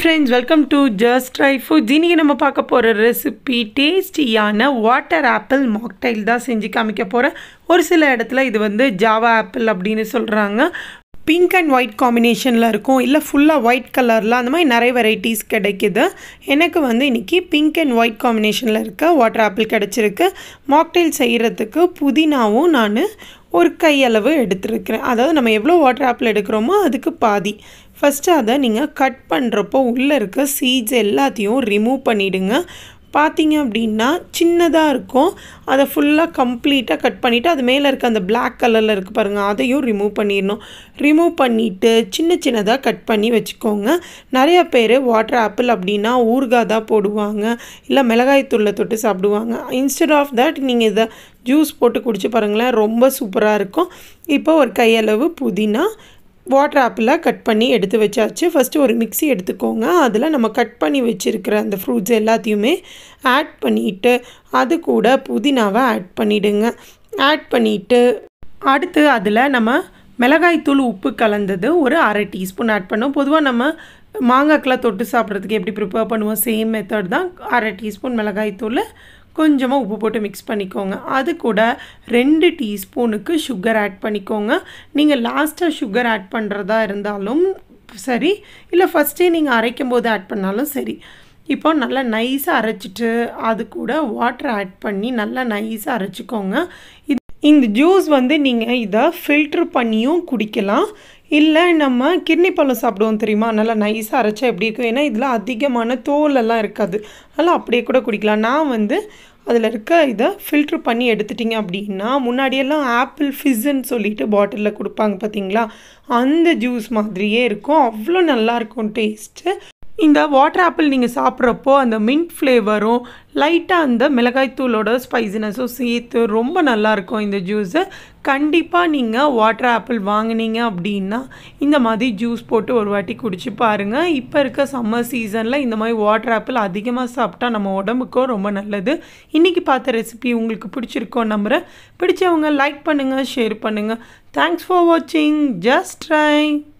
friends welcome to just try food இன்றைக்கி நம்ம பார்க்க போகிற ரெசிபி டேஸ்டியான வாட்டர் ஆப்பிள் மாக்டைல் தான் செஞ்சு காமிக்க போகிறேன் ஒரு சில இடத்துல இது வந்து ஜாவா ஆப்பிள் அப்படின்னு சொல்கிறாங்க பிங்க் அண்ட் ஒயிட் காம்பினேஷனில் இருக்கும் இல்லை ஃபுல்லாக ஒயிட் கலரில் அந்த மாதிரி நிறைய வெரைட்டிஸ் கிடைக்குது எனக்கு வந்து இன்றைக்கி பிங்க் அண்ட் ஒயிட் காம்பினேஷனில் இருக்க வாட்டர் ஆப்பிள் கிடச்சிருக்கு மாக்டைல் செய்கிறதுக்கு புதினாவும் நான் ஒரு கையளவு எடுத்துருக்கிறேன் அதாவது நம்ம எவ்வளோ வாட்டர் ஆப்பிள் எடுக்கிறோமோ அதுக்கு பாதி ஃபஸ்ட்டு அதை நீங்கள் கட் பண்ணுறப்போ உள்ளே இருக்க சீட்ஸ் எல்லாத்தையும் ரிமூவ் பண்ணிவிடுங்க பார்த்தீங்க அப்படின்னா சின்னதாக இருக்கும் அதை ஃபுல்லாக கம்ப்ளீட்டாக கட் பண்ணிவிட்டு அது மேலே இருக்க அந்த பிளாக் கலரில் இருக்குது பாருங்கள் அதையும் ரிமூவ் பண்ணிடணும் ரிமூவ் பண்ணிவிட்டு சின்ன சின்னதாக கட் பண்ணி வச்சுக்கோங்க நிறைய பேர் வாட்டர் ஆப்பிள் அப்படின்னா ஊறுகாய் தான் போடுவாங்க இல்லை மிளகாய் தூளில் தொட்டு சாப்பிடுவாங்க இன்ஸ்டெட் ஆஃப் தட் நீங்கள் இதை ஜூஸ் போட்டு குடிச்சு பாருங்களேன் ரொம்ப சூப்பராக இருக்கும் இப்போ ஒரு கையளவு புதினா வாட்டர் ஆப்பிளாக கட் பண்ணி எடுத்து வச்சாச்சு ஃபஸ்ட்டு ஒரு மிக்சி எடுத்துக்கோங்க அதில் நம்ம கட் பண்ணி வச்சுருக்கிற அந்த ஃப்ரூட்ஸ் எல்லாத்தையுமே ஆட் பண்ணிவிட்டு அது கூட புதினாவை ஆட் பண்ணிவிடுங்க ஆட் பண்ணிவிட்டு அடுத்து அதில் நம்ம மிளகாய்த்தூள் உப்பு கலந்தது ஒரு அரை டீஸ்பூன் ஆட் பண்ணோம் பொதுவாக நம்ம மாங்காய்க்கெலாம் தொட்டு சாப்பிட்றதுக்கு எப்படி ப்ரிப்பேர் பண்ணுவோம் சேம் மெத்தட் தான் அரை டீஸ்பூன் மிளகாய்த்தூள் கொஞ்சமாக உப்பு போட்டு மிக்ஸ் பண்ணிக்கோங்க அது கூட ரெண்டு டீஸ்பூனுக்கு சுகர் ஆட் பண்ணிக்கோங்க நீங்கள் லாஸ்ட்டாக சுகர் ஆட் பண்ணுறதா இருந்தாலும் சரி இல்லை ஃபஸ்ட்டே நீங்கள் அரைக்கும் போது ஆட் பண்ணாலும் சரி இப்போ நல்லா நைஸாக அரைச்சிட்டு அது கூட வாட்டர் ஆட் பண்ணி நல்லா நைஸாக அரைச்சிக்கோங்க இது இந்த ஜூஸ் வந்து நீங்கள் இதை ஃபில்ட்ரு பண்ணியும் குடிக்கலாம் இல்லை நம்ம கிர்னி பழம் சாப்பிடுவோம் தெரியுமா நல்லா நைஸாக அரைச்சா எப்படி இருக்கும் ஏன்னா இதில் அதிகமான தோலெல்லாம் இருக்காது அதெல்லாம் அப்படியே கூட குடிக்கலாம் நான் வந்து அதில் இருக்க இதை ஃபில்ட்ரு பண்ணி எடுத்துட்டிங்க அப்படின்னா முன்னாடியெல்லாம் ஆப்பிள் ஃபிஸ்ஸுன்னு சொல்லிட்டு பாட்டிலில் கொடுப்பாங்க பார்த்தீங்களா அந்த ஜூஸ் மாதிரியே இருக்கும் அவ்வளோ நல்லாயிருக்கும் டேஸ்ட்டு இந்த வாட்டர் ஆப்பிள் நீங்கள் சாப்பிட்றப்போ அந்த மின்ட் ஃப்ளேவரும் லைட்டாக அந்த மிளகாய்த்தூளோட ஸ்பைசினஸும் சேர்த்து ரொம்ப நல்லாயிருக்கும் இந்த ஜூஸு கண்டிப்பாக நீங்கள் வாட்டர் ஆப்பிள் வாங்கினீங்க அப்படின்னா இந்த மாதிரி ஜூஸ் போட்டு ஒரு வாட்டி குடிச்சு பாருங்கள் இப்போ இருக்க சம்மர் சீசனில் இந்த மாதிரி வாட்டர் ஆப்பிள் அதிகமாக சாப்பிட்டா நம்ம உடம்புக்கும் ரொம்ப நல்லது இன்றைக்கி பார்த்த ரெசிபி உங்களுக்கு பிடிச்சிருக்கோம் நம்புகிறேன் பிடிச்சவங்க லைக் பண்ணுங்கள் ஷேர் பண்ணுங்கள் தேங்க்ஸ் ஃபார் வாட்சிங் ஜஸ்ட் ட்ரை